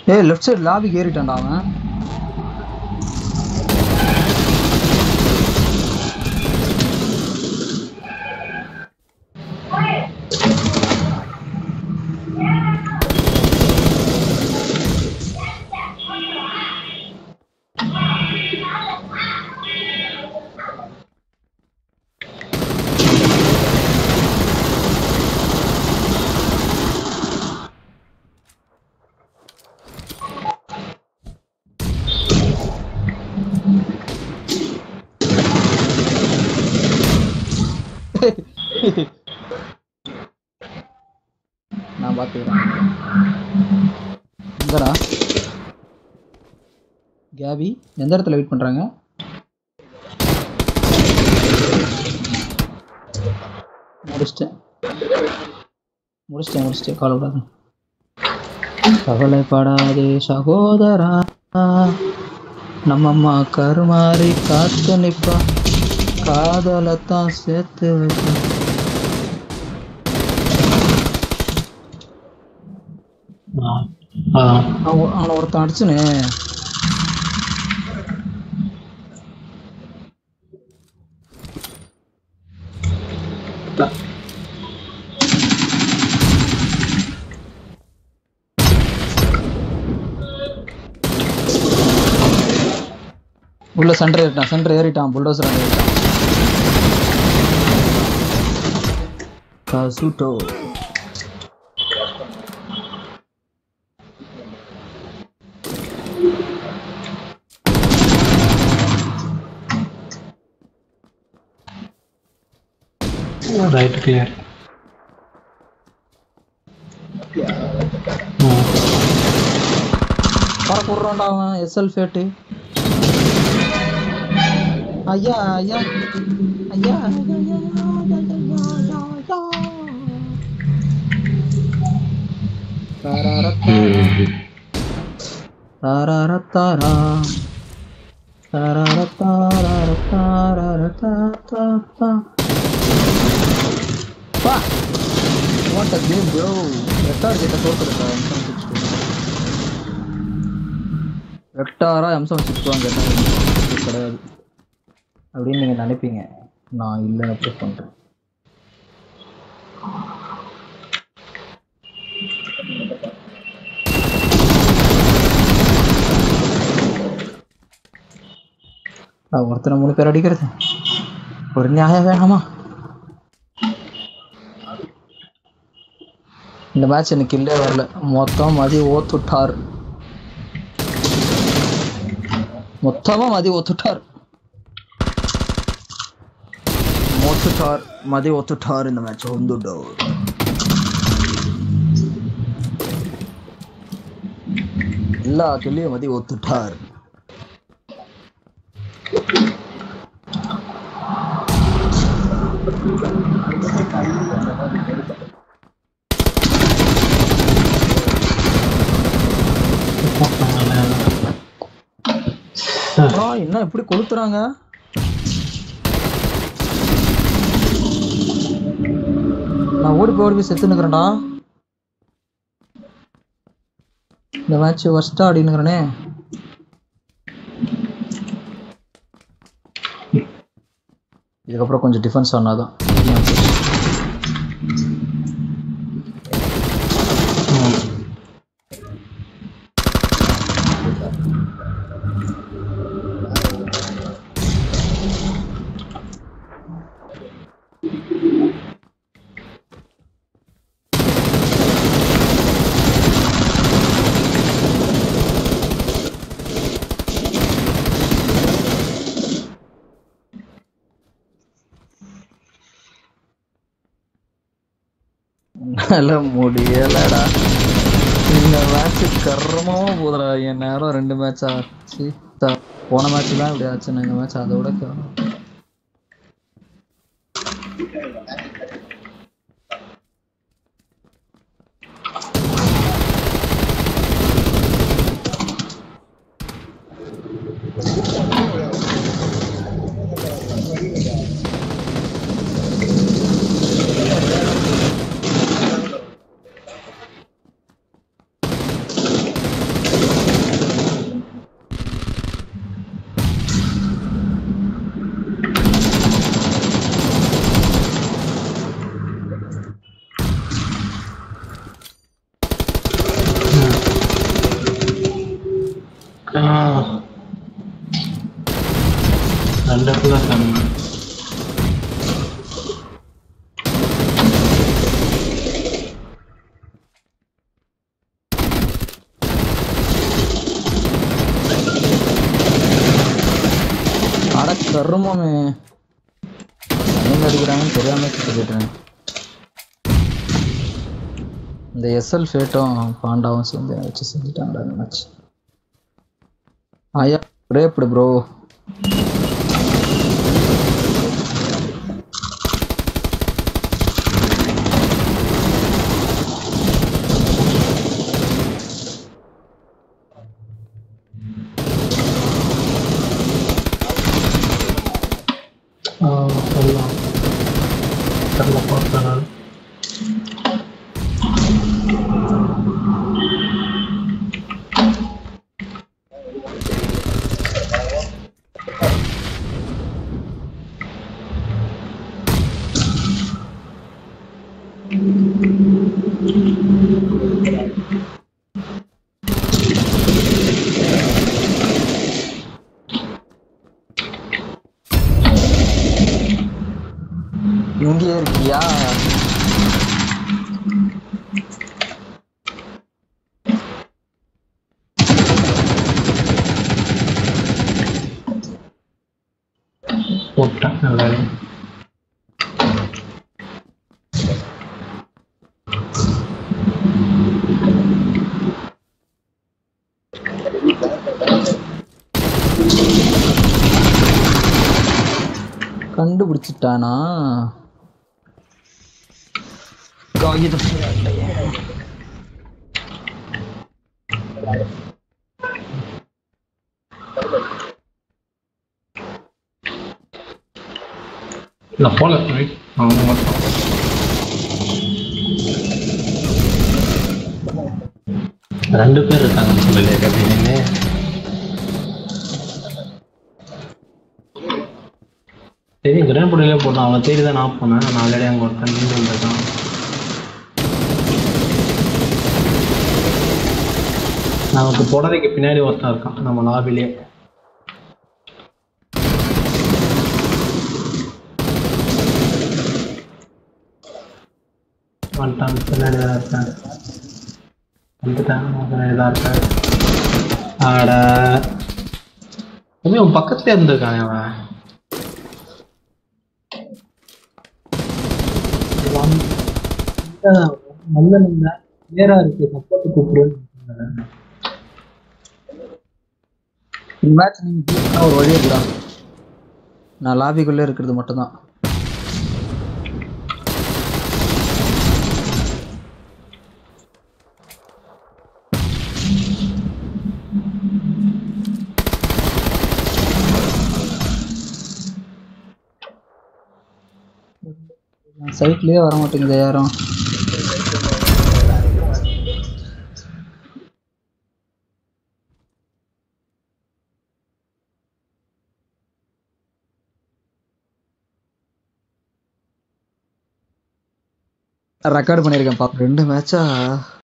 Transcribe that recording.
ஏய் left side லாபிக்கு ஏறிட்டான்டா அவன் நான் பார்த்துக்கிறேன் எங்கடா கேபி எந்த இடத்துல வெயிட் பண்ணுறாங்க முடிச்சிட்டேன் முடிச்சிட்டேன் முடிச்சிட்டேன் கவலைப்படாத கவலைப்படாதே சகோதரா நம்மம்மா கருமாறி காத்து நிப்பா காதலத்தான் சேர்த்து வைப்பா ஆ ஆ அவன் அவனை ஒருத்தன் அடிச்சுனே உள்ள சென்டர் ஏறிட்டான் சென்டர் ஏறிட்டான் புல்டோசர் ஏறிட்டான் காசுட்டோ ரைட் கிளியர் வர போடுறான்டா அவன் எஸ்எல் ஃபேட்டு ஐயா ஐயா ஐயா ஐயா, ஐயா, ஐயா, ஐயா, ஐயா, ஐயா. தரரத்தா, தரரத்தாரா. தரரத்தாரரத்தாரரத்தாரத்தா. பா வாட் அ கேம் ப்ரோ ரெட்டார் கிட்ட தோத்துருக்கா வெக்டாரா எம்சம் சிக்ஸ் வாங்க கிடையாது அப்படின்னு நீங்கள் நினைப்பீங்க நான் இல்லைன்னு ப்ரூவ் பண்ணுறேன் நான் ஒருத்தனை மூணு பேர் அடிக்கிறது ஒரு நியாயம் வேணாமா இந்த மேட்ச் எனக்கு இல்லே வரல மொத்தம் மதி ஓத்துட்டார் మొత్తమా మది ఒత్తుటారు ఒత్తుటార్ మది ఒత్తుటార్ ఇన్ ద మ్యాచ్ ಒಂದು ಡೌರ್ ಎಲ್ಲ ಕೆಲ್ಲಿ ಮದಿ ಒತ್ತುಟಾರ್ ஆ என்ன இப்படி கொளுத்துறாங்க நான் ஓடி போய் ஓடி போய் செத்து நிக்கிறேன்டா இந்த மேட்ச் ஃபர்ஸ்டா ஆடினுக்கிறனே இதுக்கப்புறம் கொஞ்சம் டிஃபென்ஸ் ஆனாதான் என்னால முடியலடா இந்த மேட்ச் கர்மமா போதுடா என் நேரம் ரெண்டு மேட்ச் ஆச்சு த- போன மேட்ச் தான் இப்படி ஆச்சு இந்த மேட்ச் அதை விட கேவலம். ஆ. ரெண்டு இடத்துல இருக்காங்க அட கருமமே எங்க அடிக்கிறாங்கன்னு தெரியாம சுத்திக்கிட்டேன் இந்த எஸ்எல் ஃபேட்டும் பாண்டாவும் சேர்ந்து என்னை வச்சு செஞ்சுட்டாங்கடா இந்த மேட்ச் ஆயா ரேப்டு ப்ரோ ஆ, சொல்லலாம் தெரியல பார்த்தேன் நான் இங்கே இருக்கியா போட்டேன் எல்லாரையும் கண்டுபிடிச்சிட்டானா காகிதம் இல்லை போல right? அவங்க மட்டும் ரெண்டு பேர் இருக்காங்கன்னு சொல்லலையே கபினே சரி கிரேன் பொடியிலே போட்டான் அவனை தேடி தான் நான் போனேன் நான் ஆல்ரெடி அங்கே ஒருத்தன் நின்று வந்திருக்கான் நமக்கு புடவைக்கு பின்னாடி ஒருத்தன் இருக்கான் நம்ம லாபிலே வந்துட்டான் பின்னாடி தான் இருக்கான் வந்துட்டான் அவன் பின்னாடி தான் இருக்கான் ஆட அவன் பக்கத்துலேயே இருந்திருக்கான் அவன் நல்ல நல்ல நேரா இருக்கு சப்போர்ட் கூப்பிடுன்னு இந்த மேட்ச் நீங்க ஜெயிச்சா ஒரு வழி இருக்குடா நான் லாபிக்குள்ளே இருக்கிறது மட்டும்தான் சைட்லயே வர மாட்டேங்குது யாரும் ரெக்கார்ட் பண்ணியிருக்கேன் பாப்பா ரெண்டு மேட்சா